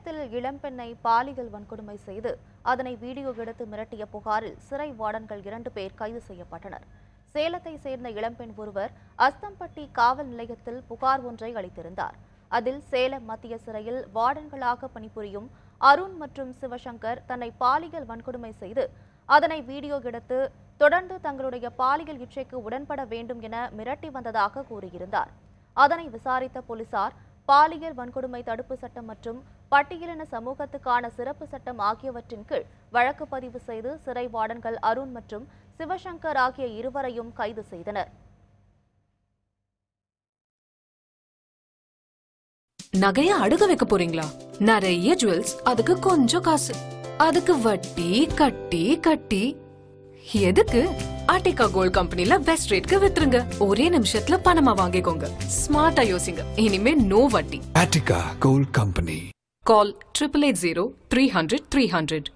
சேலத்தில் இளம்பெண்ணை பாலியல் வன்கொடுமை செய்து அதனை வீடியோ எடுத்து மிரட்டிய புகாரில் சிறை வார்டன்கள் இரண்டு பேர் கைது செய்யப்பட்டனர் சேலத்தை சேர்ந்த இளம்பெண் ஒருவர் அஸ்தம்பட்டி காவல் நிலையத்தில் புகார் ஒன்றை அளித்திருந்தார் அதில் சேலம் மத்திய சிறையில் வார்டன்களாக பணிபுரியும் அருண் மற்றும் சிவசங்கர் தன்னை பாலியல் வன்கொடுமை செய்து அதனை வீடியோ எடுத்து தொடர்ந்து தங்களுடைய பாலியல் இச்சைக்கு உடன்பட வேண்டும் என மிரட்டி வந்ததாக கூறியிருந்தார் அதனை விசாரித்த போலீசார் பாலியல் வன்கொடுமை தடுப்பு சட்டம் மற்றும் பட்டியலின சமூகத்துக்கான சிறப்பு சட்டம் ஆகியவற்றின் கீழ் வழக்கு பதிவு செய்து சிறை வார்டன்கள் அருண் மற்றும் சிவசங்கர் ஆகிய இருவரையும் கைது செய்தனர் நகைய அடுக வைக்க போறீங்களா நிறைய ஜுவல்ஸ் அதுக்கு கொஞ்சம் காசு அதுக்கு வட்டி கட்டி கட்டி எதுக்கு ஆர்டிகா கோல்ட் கம்பெனில பெஸ்ட் ரேட்க்கு வித்துருங்க ஒரே நிமிஷத்துல பணமா வாங்கிக்கோங்க ஸ்மார்ட்டா யோசிங்க இனிமே நோ வட்டி Attica Gold Company. Call triple eight zero three hundred three hundred